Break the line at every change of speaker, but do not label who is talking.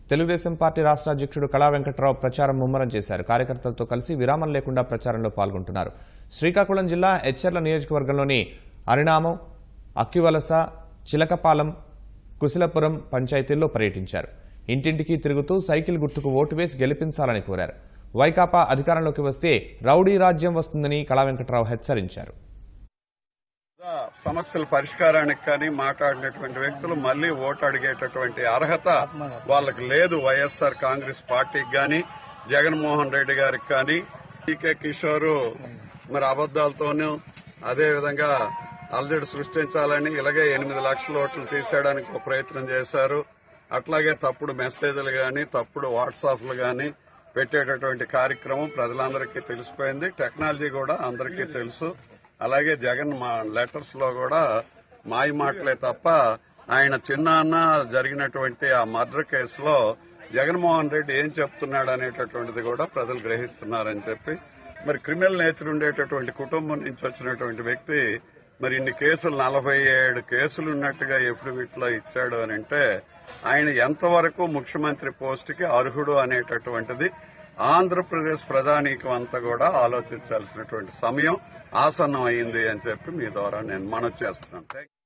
Telugu Desam party రాష్ట్ర అధ్యక్షుడు కళా వెంకట్రావు ప్రచారం ముమ్మరం చేశారు కార్యకర్తలతో కలిసి విరామం లేకుండా ప్రచారంలో పాల్గొంటున్నారు శ్రీకాకుళం జిల్లా ఎచ్చెర్ల నియోజకవర్గంలోని అరినామం అక్కివలస చిలకపాలెం కుశలపురం పంచాయతీల్లో పర్యటించారు ఇంటింటికి తిరుగుతూ సైకిల్ గుర్తుకు ఓటు వేసి గెలిపించాలని కోరారు వైకాపా అధికారంలోకి వస్తే రౌడీ రాజ్యం వస్తుందని కళా వెంకట్రావు హెచ్చరించారు
సమస్యల పరిష్కారానికి కానీ మాట్లాడినటువంటి వ్యక్తులు మళ్లీ ఓటు అడిగేటటువంటి అర్హత వాళ్ళకి లేదు వైఎస్ఆర్ కాంగ్రెస్ పార్టీకి గాని జగన్మోహన్ రెడ్డి గారికి కానీ టీకే కిషోర్ మరి అబద్దాలతోనూ అదే విధంగా అలజడి సృష్టించాలని ఇలాగే ఎనిమిది లక్షల ఓట్లు తీసేయడానికి ఒక ప్రయత్నం చేశారు అట్లాగే తప్పుడు మెసేజ్లు గాని తప్పుడు వాట్సాప్లు గాని పెట్టేటటువంటి కార్యక్రమం ప్రజలందరికీ తెలిసిపోయింది టెక్నాలజీ కూడా అందరికీ తెలుసు అలాగే జగన్ మా లెటర్స్ లో కూడా మాయ మాటలే తప్ప ఆయన చిన్నాన్న జరిగినటువంటి ఆ మర్డర్ కేసులో జగన్మోహన్ రెడ్డి ఏం చెప్తున్నాడు అనేటటువంటిది కూడా ప్రజలు గ్రహిస్తున్నారని చెప్పి మరి క్రిమినల్ నేచర్ ఉండేటటువంటి కుటుంబం నుంచి వచ్చినటువంటి వ్యక్తి మరి ఇన్ని కేసులు నలభై ఏడు కేసులు ఉన్నట్టుగా ఎఫిడవిట్ లో ఇచ్చాడు అని అంటే ఆయన ఎంతవరకు ముఖ్యమంత్రి పోస్ట్ కి అర్హుడు అనేటటువంటిది ఆంధ్రప్రదేశ్ ప్రజానీకం అంతా కూడా ఆలోచించాల్సినటువంటి సమయం ఆసన్నం అయింది అని చెప్పి మీ ద్వారా నేను మనవి చేస్తున్నాను